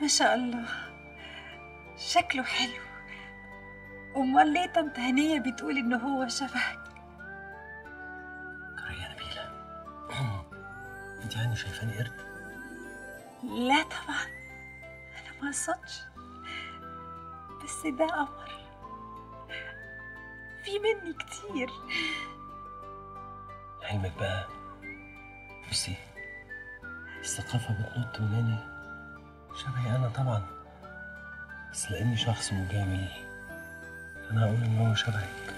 ما شاء الله شكله حلو امال ليه طنط هنيه بتقول ان هو شبهك يا نبيلة انت يعني شايفاني قرد لا طبعا انا ما اقصدش بس ده قمر في مني كتير علمك بقى بصي الثقافة بتنط من عيني شبهي أنا طبعا بس لأني شخص مجامل أنا هقول إن هو شبهك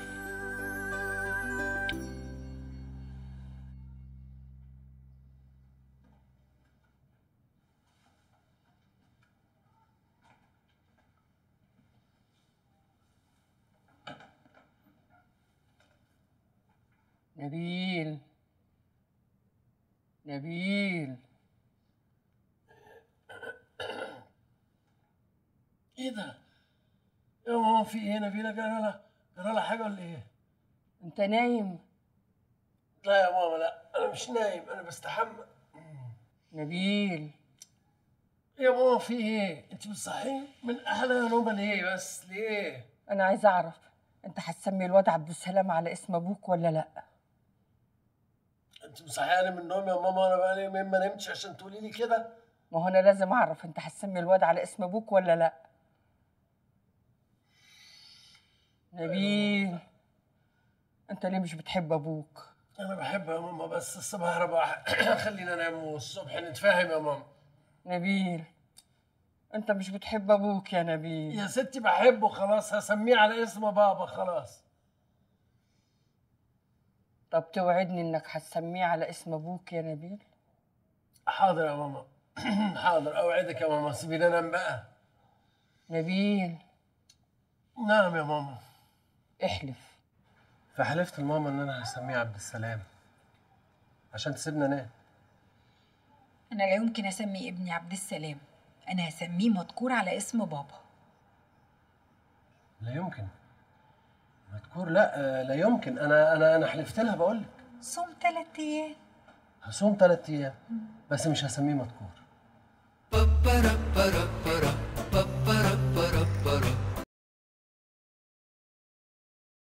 نبيل نبيل إيه ده؟ يا ماما في إيه نبيلة جرى لها جرى لها حاجة ولا إيه؟ انت نايم لا يا ماما لا أنا مش نايم أنا بستحمى نبيل يا ماما في إيه؟ أنت بتصحيني من أحلى نومة ليه بس ليه؟ انا عايزه اعرف انت هتسمي الواد عبد السلام على اسم ابوك ولا لا أنت مصحياني من النوم يا ماما وأنا بقالي يومين ما نمتش عشان تقولي لي كده؟ ما هو انا لازم اعرف انت هتسمي الواد على اسم ابوك ولا لا نبيل انت ليه مش بتحب ابوك أنا بحب يا ماما بس الصبح رباح خلينا ننام والصبح نتفاهم يا ماما نبيل انت مش بتحب ابوك يا نبيل يا ستي بحبه خلاص هسميه على اسم بابا خلاص طب توعدني انك هتسميه على اسم ابوك يا نبيل حاضر يا ماما حاضر اوعدك يا ماما سيبيني انام بقى نبيل نعم يا ماما احلف فحلفت لماما ان انا هسميه عبد السلام عشان تسيبنا نام انا لا يمكن اسمي ابني عبد السلام انا هسميه مذكور على اسم بابا لا يمكن مذكور لا آه، لا يمكن انا انا انا حلفت لها بقول لك صوم ثلاث ايام هصوم ثلاث ايام بس مش هسميه مذكور